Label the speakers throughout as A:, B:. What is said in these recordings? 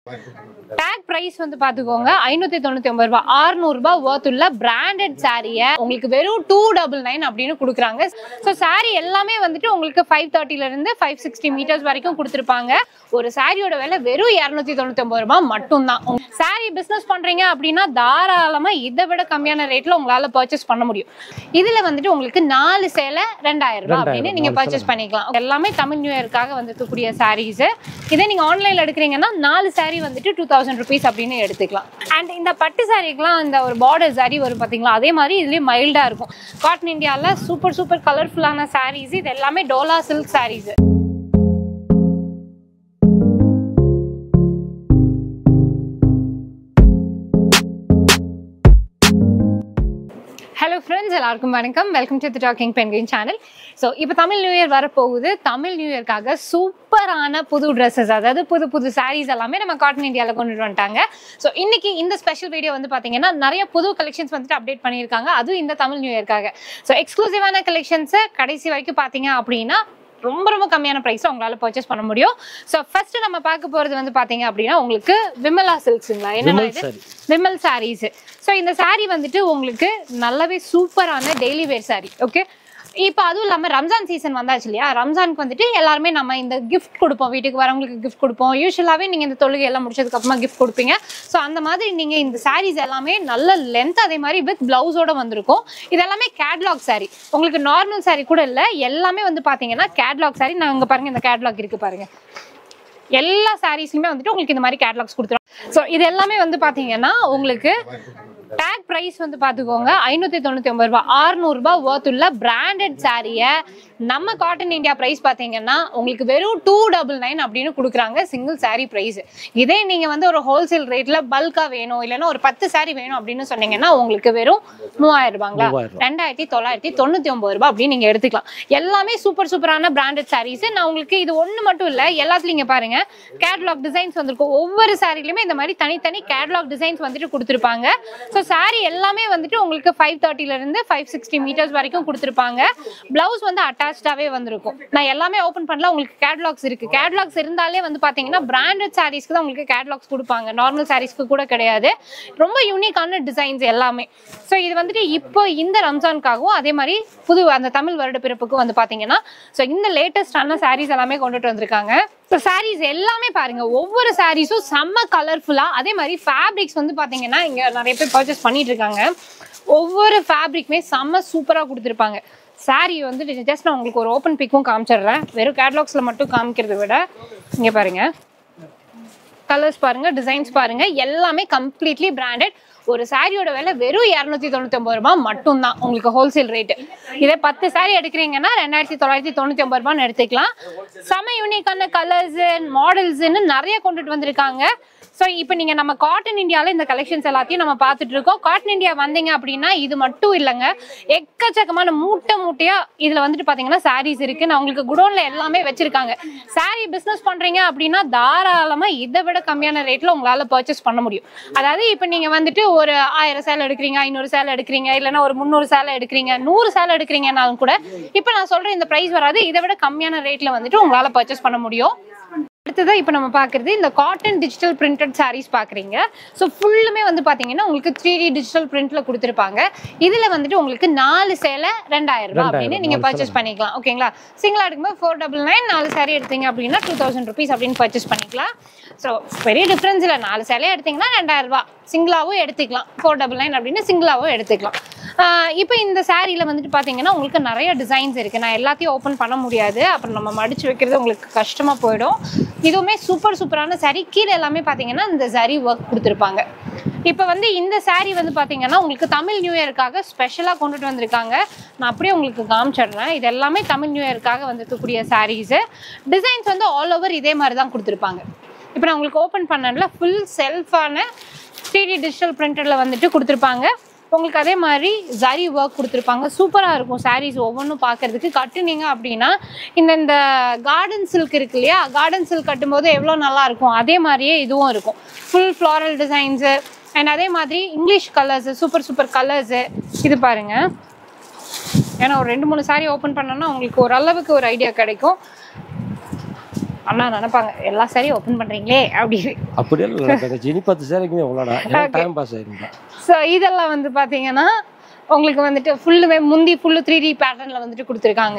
A: Take price வந்து பாத்துக்கோங்க ஐநூத்தி தொண்ணூத்தி ஒன்பது ரூபாய் ஆறுநூறு ரூபாய் worth உள்ள பிராண்டட் சாரியை உங்களுக்கு வெறும் டூ டபுள் நைன் அப்படின்னு கொடுக்குறாங்க ஸோ சாரி எல்லாமே வந்துட்டு உங்களுக்கு ஃபைவ் தேர்ட்டில இருந்து ஃபைவ் சிக்ஸ்டி மீட்டர்ஸ் வரைக்கும் கொடுத்துருப்பாங்க ஒரு சாரியோட விலை வெறும் இரநூத்தி தொண்ணூத்தி ஒன்பது ரூபாய் மட்டும்தான் சாரி பிசினஸ் பண்றீங்க அப்படின்னா தாராளமா இதை விட கம்மியான ரேட்ல உங்களால பர்ச்சேஸ் பண்ண முடியும் இதுல வந்துட்டு உங்களுக்கு நாலு சேலை ரெண்டாயிரம் ரூபாய் அப்படின்னு நீங்க பர்ச்சேஸ் பண்ணிக்கலாம் எல்லாமே தமிழ் நியூ இயர்க்காக வந்துருக்கக்கூடிய சாரீஸ் இதே நீங்க ஆன்லைன்ல எடுக்கிறீங்கன்னா நாலு saree வந்துட்டு டூ தௌசண்ட் ருபீஸ் அப்படின்னு எடுத்துக்கலாம் அண்ட் இந்த பட்டு சாரிக்கெல்லாம் இந்த ஒரு பார்டர் saree வரும் பாத்தீங்களா அதே மாதிரி இதுலயும் மைல்டா இருக்கும் காட்டன் இந்தியால சூப்பர் சூப்பர் கலர்ஃபுல்லான சாரீஸ் இது எல்லாமே dola silk sarees hello friends எல்லாருக்கும் வணக்கம் welcome to the talking penguin channel so இப்போ தமிழ் நியூ இயர் வரப்போகுது தமிழ் நியூ இயர்க்காக சூப்பரான புது ட்ரெஸ்ஸஸ் அதாவது புது புது சாரீஸ் எல்லாமே நம்ம காட்டன் இந்தியாவில் கொண்டுட்டு வந்துட்டாங்க ஸோ இன்னைக்கு இந்த ஸ்பெஷல் வீடியோ வந்து பார்த்தீங்கன்னா நிறைய புது கலெக்ஷன்ஸ் வந்துட்டு அப்டேட் பண்ணியிருக்காங்க அதுவும் இந்த தமிழ் நியூ இயர்க்காக ஸோ எக்ஸ்க்ளூசிவான கலெக்ஷன்ஸை கடைசி வரைக்கும் பார்த்தீங்க அப்படின்னா ரொம்ப ரொம்ப கம்மியான ப்ரைஸில் உங்களால் பர்ச்சேஸ் பண்ண முடியும் ஸோ ஃபர்ஸ்ட் நம்ம பார்க்க போகிறது வந்து பார்த்தீங்க அப்படின்னா உங்களுக்கு விமலா சில்க்ஸுங்களா என்னன்னா
B: விமல்
A: இது
B: saree.
A: விமல் சாரீஸ் ஸோ இந்த saree வந்துட்டு உங்களுக்கு நல்லாவே சூப்பரான டெய்லி வேர் saree ஓகே இப்போ அதுவும் இல்லாமல் ரம்ஜான் சீசன் வந்தாச்சு இல்லையா ரம்ஜானுக்கு வந்துட்டு எல்லாருமே நம்ம இந்த கிஃப்ட் கொடுப்போம் வீட்டுக்கு வரவங்களுக்கு கிஃப்ட் கொடுப்போம் யூஸ்வலாகவே நீங்கள் இந்த தொழுகை எல்லாம் முடிச்சதுக்கு அப்புறமா கிஃப்ட் கொடுப்பீங்க ஸோ அந்த மாதிரி நீங்கள் இந்த sarees எல்லாமே நல்ல லென்த் அதே மாதிரி வித் பிளவுஸோட வந்திருக்கும் இது எல்லாமே கேட்லாக் saree உங்களுக்கு நார்மல் saree கூட இல்லை எல்லாமே வந்து பார்த்தீங்கன்னா கேட்லாக் saree நான் இங்கே பாருங்க இந்த கேட்லாக் இருக்கு பாருங்க எல்லா சாரீஸ்லையுமே வந்துட்டு உங்களுக்கு இந்த மாதிரி கேட்லாக்ஸ் கொடுத்துரும் ஸோ இது எல்லாமே வந்து பார்த்தீங்கன்னா உங்களுக்கு டேக் ப்ரைஸ் வந்து பார்த்துக்கோங்க ஐநூற்றி தொண்ணூற்றி ஒன்பது ரூபாய் ஆறுநூறுபா worth உள்ள பிராண்டட் சாரியை நம்ம காட்டன் இந்தியா ப்ரைஸ் பார்த்தீங்கன்னா உங்களுக்கு வெறும் டூ டபுள் நைன் அப்படின்னு கொடுக்குறாங்க சிங்கிள் saree ப்ரைஸ் இதே நீங்கள் வந்து ஒரு ஹோல்சேல் ரேட்டில் பல்காக வேணும் இல்லைன்னா ஒரு பத்து saree வேணும் அப்படின்னு சொன்னீங்கன்னா உங்களுக்கு வெறும் மூவாயிரம் ரூபாங்களா
B: மூவாயிரம் ரூபாய்.
A: ரெண்டாயிரத்தி தொள்ளாயிரத்தி தொண்ணூற்றி ஒம்பது ரூபாய் அப்படின்னு நீங்கள் எடுத்துக்கலாம் எல்லாமே சூப்பர் சூப்பரான பிராண்டட் சாரீஸ் நான் உங்களுக்கு இது ஒன்று மட்டும் இல்லை எல்லாத்துலையும் இங்கே பாருங்க கேட்லாக் டிசைன்ஸ் வந்திருக்கும் ஒவ்வொரு சாரிலையுமே இந்த மாதிரி தனித்தனி கேட்லாக் டிசைன்ஸ் வந்துட்டு கொடுத்துருப்பாங்க ஸோ saree எல்லாமே வந்துட்டு உங்களுக்கு ஃபைவ் இருந்து ஃபைவ் சிக்ஸ்டி மீட்டர்ஸ் வரைக்கும் கொடுத்துருப்பாங்க பிளவுஸ் வந்து அட்டாச்சாவே வந்திருக்கும் நான் எல்லாமே ஓப்பன் பண்ணல உங்களுக்கு கேட்லாக்ஸ் இருக்கு கேட்லாக்ஸ் இருந்தாலே வந்து பாத்தீங்கன்னா பிராண்டட் சாரீஸ்க்கு தான் உங்களுக்கு கேட்லாக்ஸ் கொடுப்பாங்க நார்மல் சாரீஸ்க்கு கூட கிடையாது ரொம்ப யூனிக்கான டிசைன்ஸ் எல்லாமே ஸோ இது வந்துட்டு இப்போ இந்த ரம்ஜானுக்காகவும் அதே மாதிரி புது அந்த தமிழ் வருட பிறப்புக்கும் வந்து பாத்தீங்கன்னா ஸோ இந்த லேட்டஸ்டான சாரீஸ் எல்லாமே கொண்டுட்டு வந்திருக்காங்க ஸோ சாரீஸ் எல்லாமே பாருங்க ஒவ்வொரு சாரீஸும் செம்ம கலர்ஃபுல்லா அதே மாதிரி ஃபேப்ரிக்ஸ் வந்து பாத்தீங்கன்னா இங்க நிறைய பேர் பர்ச்சேஸ் பண்ணிட்டு இருக்காங்க ஒவ்வொரு ஃபேப்ரிக்குமே செம்ம சூப்பரா கொடுத்துருப்பாங்க saree வந்து ஜஸ்ட் நான் உங்களுக்கு ஒரு ஓப்பன் பிக்கும் காமிச்சிடுறேன் வெறும் கேட்லாக்ஸ்ல மட்டும் காமிக்கிறதை விட இங்க பாருங்க கலர்ஸ் பாருங்க டிசைன்ஸ் பாருங்க எல்லாமே கம்ப்ளீட்லி பிராண்டட் ஒரு சாரியோட விலை வெறும் இரநூத்தி தொண்ணூத்தி ஒன்பது ரூபாய் மட்டும்தான் உங்களுக்கு ஹோல்சேல் ரேட்டு இதே பத்து சாரி எடுக்கிறீங்கன்னா ரெண்டாயிரத்தி தொள்ளாயிரத்தி தொண்ணூத்தி ஒன்பது ரூபான்னு எடுத்துக்கலாம் செம யூனிக்கான கலர்ஸ் மாடல்ஸ்ன்னு நிறைய கொண்டுட்டு வந்திருக்காங்க ஸோ இப்போ நீங்கள் நம்ம காட்டன் இந்தியாவில் இந்த கலெக்ஷன்ஸ் எல்லாத்தையும் நம்ம பார்த்துட்டு இருக்கோம் காட்டன் இந்தியா வந்தீங்க அப்படின்னா இது மட்டும் இல்லைங்க எக்கச்சக்கமான மூட்டை மூட்டையாக இதில் வந்துட்டு பார்த்தீங்கன்னா சாரீஸ் இருக்குது நான் உங்களுக்கு குடோனில் எல்லாமே வச்சுருக்காங்க saree பிஸ்னஸ் பண்ணுறீங்க அப்படின்னா தாராளமாக இதை விட கம்மியான ரேட்டில் உங்களால் பர்ச்சேஸ் பண்ண முடியும் அதாவது இப்போ நீங்கள் வந்துட்டு ஒரு ஆயிரம் சேலை எடுக்கிறீங்க ஐநூறு சேலை எடுக்கிறீங்க இல்லைன்னா ஒரு முந்நூறு சேலை எடுக்கிறீங்க நூறு சேலை எடுக்கிறீங்கனாலும் கூட இப்போ நான் சொல்கிற இந்த ப்ரைஸ் வராது இதை விட கம்மியான ரேட்டில் வந்துட்டு உங்களால் பர்ச்சேஸ் பண்ண முடியும் அடுத்ததாக இப்போ நம்ம பார்க்குறது இந்த காட்டன் டிஜிட்டல் பிரிண்டட் sarees பார்க்குறீங்க ஸோ ஃபுல்லுமே வந்து பார்த்தீங்கன்னா உங்களுக்கு த்ரீ டி டிஜிட்டல் பிரிண்ட்ல கொடுத்துருப்பாங்க இதில் வந்துட்டு உங்களுக்கு நாலு சேலை ரெண்டாயிரம் ரூபாய் அப்படின்னு நீங்கள் பர்ச்சேஸ் பண்ணிக்கலாம் ஓகேங்களா சிங்கிளாக எடுக்கும்போது ஃபோர் டபுள் நைன் நாலு saree எடுத்தீங்க அப்படின்னா டூ தௌசண்ட் ருபீஸ் அப்படின்னு பர்ச்சேஸ் பண்ணிக்கலாம் ஸோ பெரிய டிஃப்ரென்ஸ் இல்லை நாலு சேலை எடுத்தீங்கன்னா ரெண்டாயிரம் ரூபாய் சிங்கிளாகவும் எடுத்துக்கலாம் ஃபோர் டபுள் நைன் அப்படின்னு சிங்கிளாகவும் எடுத்துக்கலாம் ஆஹ் இப்போ இந்த சாரியில் வந்துட்டு பார்த்தீங்கன்னா உங்களுக்கு நிறைய டிசைன்ஸ் இருக்குது நான் எல்லாத்தையும் ஓப்பன் பண்ண முடியாது அப்புறம் நம்ம மடிச்சு வைக்கிறது உங்களுக்கு கஷ்டமாக போயிடும் இதுவுமே சூப்பர் சூப்பரான saree கீழே எல்லாமே பார்த்தீங்கன்னா இந்த saree ஒர்க் கொடுத்துருப்பாங்க இப்போ வந்து இந்த saree வந்து பார்த்தீங்கன்னா உங்களுக்கு தமிழ் நியூ இயருக்காக ஸ்பெஷலாக கொண்டுட்டு வந்திருக்காங்க நான் அப்படியே உங்களுக்கு காமிச்சிடுறேன் இது எல்லாமே தமிழ் நியூ இயருக்காக வந்திருக்கக்கூடிய சாரீஸு டிசைன்ஸ் வந்து ஆல் ஓவர் இதே மாதிரி தான் கொடுத்துருப்பாங்க இப்போ நான் உங்களுக்கு ஓப்பன் பண்ணல ஃபுல் செல்ஃபான த்ரீ டிஜிட்டல் பிரிண்டரில் வந்துட்டு கொடுத்துருப்பாங்க உங்களுக்கு அதே மாதிரி ஜரி ஒர்க் கொடுத்துருப்பாங்க சூப்பராக இருக்கும் சாரீஸ் ஒவ்வொன்றும் பார்க்கறதுக்கு கட்டுனீங்க அப்படின்னா இந்த இந்த கார்டன் சில்க் இருக்கு இல்லையா கார்டன் சில்க் கட்டும்போது எவ்வளோ நல்லா இருக்கும் அதே மாதிரியே இதுவும் இருக்கும் ஃபுல் ஃப்ளாரல் டிசைன்ஸு அண்ட் அதே மாதிரி English colours super super colours இது பாருங்க ஏன்னா ஒரு ரெண்டு மூணு சாரி ஓப்பன் பண்ணோன்னா உங்களுக்கு ஓரளவுக்கு ஒரு ஐடியா கிடைக்கும் அண்ணா நினைப்பாங்க எல்லா சாரியும் ஓப்பன் பண்றீங்களே அப்படின்னு
B: அப்படியெல்லாம் இல்லை தங்கச்சி இனி பத்து சேரைக்குமே எவ்வளோடா எனக்கு டைம் பாஸ் ஆயிருந்தா
A: ஸோ இதெல்லாம் வந்து பார்த்தீங்கன்னா உங்களுக்கு வந்துட்டு ஃபுல்லுமே முந்தி ஃபுல்லு த்ரீ டி பேட்டர்னில் வந்துட்டு கொடுத்துருக்காங்க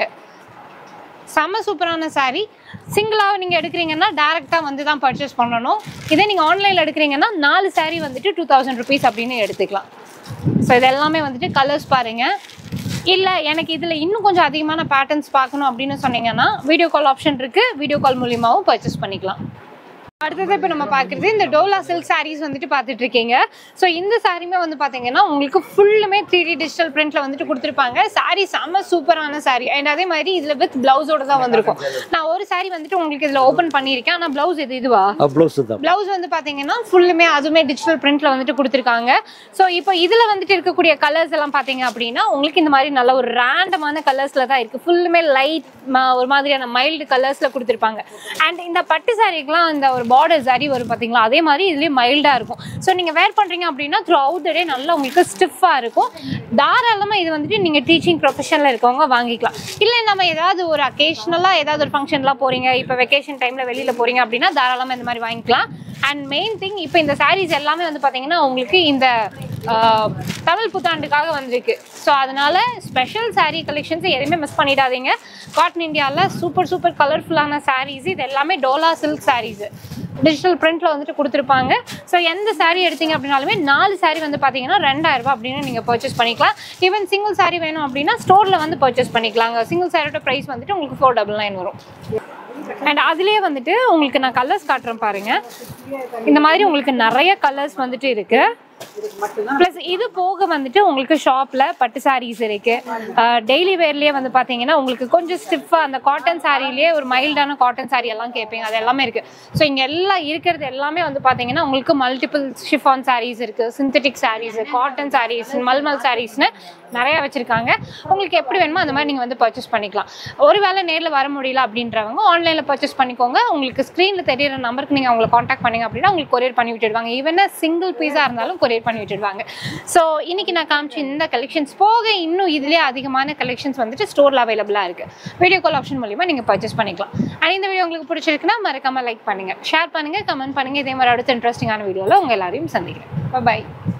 A: செம்ம சூப்பரான saree சிங்கிளாக நீங்கள் எடுக்கிறீங்கன்னா டேரெக்டாக வந்து தான் பர்ச்சேஸ் பண்ணணும் இதே நீங்கள் ஆன்லைனில் எடுக்கிறீங்கன்னா நாலு saree வந்துட்டு டூ தௌசண்ட் ருபீஸ் அப்படின்னு எடுத்துக்கலாம் ஸோ இது எல்லாமே வந்துட்டு கலர்ஸ் பாருங்கள் இல்லை எனக்கு இதில் இன்னும் கொஞ்சம் அதிகமான பேட்டர்ன்ஸ் பார்க்கணும் அப்படின்னு சொன்னீங்கன்னா வீடியோ கால் ஆப்ஷன் இருக்குது வீடியோ கால் மூலியமாகவும் பர்ச்சேஸ் பண்ணிக்கலாம் அடுத்தது இப்போ நம்ம பார்க்குறது இந்த டோலா சில்க் sarees வந்துட்டு பார்த்துட்டு இருக்கீங்க ஸோ இந்த சாரியுமே வந்து பார்த்தீங்கன்னா உங்களுக்கு ஃபுல்லுமே த்ரீ டி டிஜிட்டல் பிரிண்ட்ல வந்துட்டு கொடுத்துருப்பாங்க saree செம்ம சூப்பரான saree அண்ட் அதே மாதிரி இதில் வித் பிளவுஸோட தான் வந்திருக்கும் நான் ஒரு saree வந்துட்டு உங்களுக்கு இதில் ஓப்பன் பண்ணியிருக்கேன் ஆனால் பிளவுஸ் இது இதுவா
B: ப்ளவுஸ் தான்
A: பிளவுஸ் வந்து பாத்தீங்கன்னா ஃபுல்லுமே அதுவுமே டிஜிட்டல் பிரிண்ட்ல வந்துட்டு கொடுத்துருக்காங்க ஸோ இப்போ இதுல வந்துட்டு இருக்கக்கூடிய கலர்ஸ் எல்லாம் பாத்தீங்க அப்படின்னா உங்களுக்கு இந்த மாதிரி நல்ல ஒரு ரேண்டமான கலர்ஸ்ல தான் இருக்கு ஃபுல்லுமே லைட் ஒரு மாதிரியான மைல்டு கலர்ஸ்ல கொடுத்துருப்பாங்க அண்ட் இந்த பட்டு சாரிக்கெல்லாம் இந்த ஒரு பார்டர் சாரி வரும் பாத்தீங்களா அதே மாதிரி இதுலயும் மைல்டா இருக்கும் ஸோ நீங்க வேர் பண்றீங்க அப்படின்னா த்ரூ அவுட் டே நல்லா உங்களுக்கு ஸ்டிஃபா இருக்கும் தாராளமா இது வந்துட்டு நீங்க டீச்சிங் ப்ரொஃபஷன்ல இருக்கவங்க வாங்கிக்கலாம் இல்லை நம்ம ஏதாவது ஒரு அக்கேஷனலா ஏதாவது ஒரு ஃபங்க்ஷன்லாம் போறீங்க இப்போ வெக்கேஷன் டைம்ல வெளியில போறீங்க அப்படின்னா தாராளமா இந்த மாதிரி வாங்கிக்கலாம் அண்ட் மெயின் திங் இப்போ இந்த சாரீஸ் எல்லாமே வந்து பார்த்தீங்கன்னா உங்களுக்கு இந்த ஆஹ், தமிழ் புத்தாண்டுக்காக வந்திருக்கு ஸோ அதனால ஸ்பெஷல் saree கலெக்ஷன்ஸ் எதுவுமே மிஸ் பண்ணிடாதீங்க காட்டன் இந்தியாவில் சூப்பர் சூப்பர் கலர்ஃபுல்லான sarees இது எல்லாமே டோலா சில்க் sarees டிஜிட்டல் பிரிண்ட்ல வந்துட்டு கொடுத்துருப்பாங்க ஸோ எந்த saree எடுத்தீங்க அப்படின்னாலுமே நாலு saree வந்து பார்த்தீங்கன்னா ரெண்டாயிரம் ரூபாய் அப்படின்னு நீங்கள் பர்ச்சேஸ் பண்ணிக்கலாம் ஈவன் சிங்கிள் saree வேணும் அப்படின்னா ஸ்டோரில் வந்து பர்ச்சேஸ் பண்ணிக்கலாங்க சிங்கிள் சாரியோட ப்ரைஸ் வந்துட்டு உங்களுக்கு ஃபோர் டபுள் நைன் வரும் அண்ட் அதுலயே வந்துட்டு உங்களுக்கு நான் கலர்ஸ் காட்டுறேன் பாருங்க இந்த மாதிரி உங்களுக்கு நிறைய கலர்ஸ் வந்துட்டு இருக்கு ப்ளஸ் இது போக வந்துட்டு உங்களுக்கு ஷாப்ல பட்டு சாரீஸ் இருக்கு டெய்லி வேர்லயே வந்து பாத்தீங்கன்னா உங்களுக்கு கொஞ்சம் ஸ்டிஃபா அந்த காட்டன் சாரிலேயே ஒரு மைல்டான காட்டன் சாரி எல்லாம் கேட்பீங்க அது எல்லாமே இருக்கு ஸோ இங்க எல்லாம் இருக்கிறது எல்லாமே வந்து பாத்தீங்கன்னா உங்களுக்கு மல்டிபிள் ஷிஃபான் சாரீஸ் இருக்கு synthetic sarees cotton sarees malmal சாரீஸ்னு நிறைய வச்சிருக்காங்க உங்களுக்கு எப்படி வேணுமோ அந்த மாதிரி நீங்க வந்து பர்ச்சேஸ் பண்ணிக்கலாம் ஒருவேளை நேர்ல வர முடியல அப்படின்றவங்க ஆன்லைன்ல பர்ச்சேஸ் பண்ணிக்கோங்க உங்களுக்கு ஸ்க்ரீன்ல தெரியற நம்பருக்கு நீங்க அவங்களை காண்டாக்ட் பண்ணீங்க அப்படின்னா உங்களுக்கு கொரியர் பண்ணி விட்டுடுவாங்க ஈவன் சிங்கிள் பீஸா இருந்தாலும் கொரியர் பண்ணி விட்டுடுவாங்க ஸோ இன்னைக்கு நான் காமிச்ச இந்த கலெக்ஷன்ஸ் போக இன்னும் இதுலேயே அதிகமான கலெக்ஷன்ஸ் வந்துட்டு ஸ்டோர்ல அவைலபிளாக இருக்கு வீடியோ கால் ஆப்ஷன் மூலியமா நீங்க பர்ச்சேஸ் பண்ணிக்கலாம் அண்ட் இந்த வீடியோ உங்களுக்கு பிடிச்சிருக்குன்னா மறக்காம லைக் பண்ணுங்க ஷேர் பண்ணுங்க கமெண்ட் பண்ணுங்க இதே மாதிரி அடுத்த இன்ட்ரெஸ்டிங்கான வீடியோவில் உங்க எல்லாரையும் சந்திக்கிறேன் பை